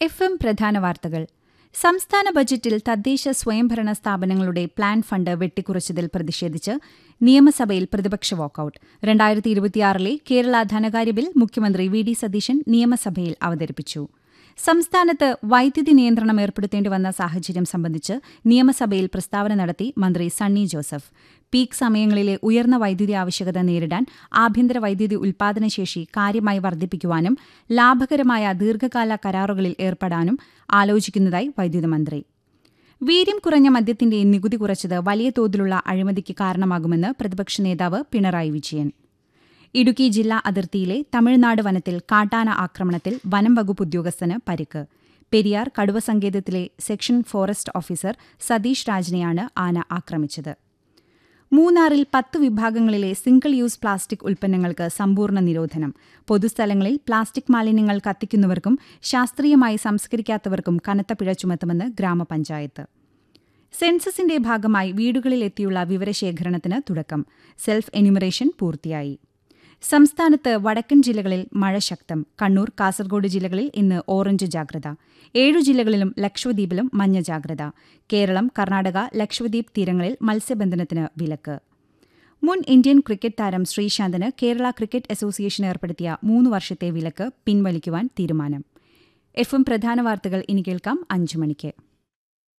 F M പ്രധാന വാർത്തകൾ സംസ്ഥാന ബജറ്റിൽ തദ്ദേശ സ്വയംഭരണ സ്ഥാപനങ്ങളുടെ പ്ലാൻ ഫണ്ട് വെട്ടിക്കുറച്ചതിൽ പ്രതിഷേധിച്ച് നിയമസഭയിൽ പ്രതിപക്ഷ വാക്കൌട്ട് രണ്ടായിരത്തി ഇരുപത്തിയാറിലെ കേരള ധനകാര്യ ബിൽ മുഖ്യമന്ത്രി വി ഡി സതീശൻ നിയമസഭയിൽ അവതരിപ്പിച്ചു സംസ്ഥാനത്ത് വൈദ്യുതി നിയന്ത്രണം ഏർപ്പെടുത്തേണ്ടി വന്ന സാഹചര്യം സംബന്ധിച്ച് നിയമസഭയിൽ പ്രസ്താവന നടത്തി മന്ത്രി സണ്ണി ജോസഫ് പീക്ക് സമയങ്ങളിലെ ഉയർന്ന വൈദ്യുതി ആവശ്യകത നേരിടാൻ ആഭ്യന്തര വൈദ്യുതി ഉൽപാദനശേഷി കാര്യമായി വർദ്ധിപ്പിക്കുവാനും ലാഭകരമായ ദീർഘകാല കരാറുകളിൽ ഏർപ്പെടാനും ആലോചിക്കുന്നതായി വൈദ്യുതി മന്ത്രി വീര്യം കുറഞ്ഞ മദ്യത്തിന്റെ നികുതി കുറച്ചത് വലിയ തോതിലുള്ള അഴിമതിക്ക് കാരണമാകുമെന്ന് പ്രതിപക്ഷ നേതാവ് പിണറായി വിജയൻ ഇടുക്കി ജില്ലാ അതിർത്തിയിലെ തമിഴ്നാട് വനത്തിൽ കാട്ടാന ആക്രമണത്തിൽ വനം വകുപ്പ് ഉദ്യോഗസ്ഥന് പരിക്ക് പെരിയാർ കടുവ സങ്കേതത്തിലെ സെക്ഷൻ ഫോറസ്റ്റ് ഓഫീസർ സതീഷ് രാജിനെയാണ് ആന ആക്രമിച്ചത് മൂന്നാറിൽ പത്ത് വിഭാഗങ്ങളിലെ സിംഗിൾ യൂസ് പ്ലാസ്റ്റിക് ഉൽപ്പന്നങ്ങൾക്ക് സമ്പൂർണ്ണ നിരോധനം പൊതുസ്ഥലങ്ങളിൽ പ്ലാസ്റ്റിക് മാലിന്യങ്ങൾ കത്തിക്കുന്നവർക്കും ശാസ്ത്രീയമായി സംസ്കരിക്കാത്തവർക്കും കനത്ത പിഴ ചുമത്തുമെന്ന് ഗ്രാമപഞ്ചായത്ത് സെൻസസിന്റെ ഭാഗമായി വീടുകളിലെത്തിയുള്ള വിവരശേഖരണത്തിന് തുടക്കം സെൽഫ് എന്യൂമറേഷൻ പൂർത്തിയായി സംസ്ഥാനത്ത് വടക്കൻ ജില്ലകളിൽ മഴ ശക്തം കണ്ണൂർ കാസർഗോഡ് ജില്ലകളിൽ ഇന്ന് ഓറഞ്ച് ജാഗ്രത ഏഴു ജില്ലകളിലും ലക്ഷദ്വീപിലും മഞ്ഞ ജാഗ്രത കേരളം കർണാടക ലക്ഷദ്വീപ് തീരങ്ങളിൽ മത്സ്യബന്ധനത്തിന് വിലക്ക് മുൻ ഇന്ത്യൻ ക്രിക്കറ്റ് താരം ശ്രീശാന്തിന് കേരള ക്രിക്കറ്റ് അസോസിയേഷൻ ഏർപ്പെടുത്തിയ മൂന്ന് വർഷത്തെ വിലക്ക് പിൻവലിക്കുവാൻ തീരുമാനം എഫ് എം പ്രധാന വാർത്തകൾ ഇനി കേൾക്കാം അഞ്ചു മണിക്ക്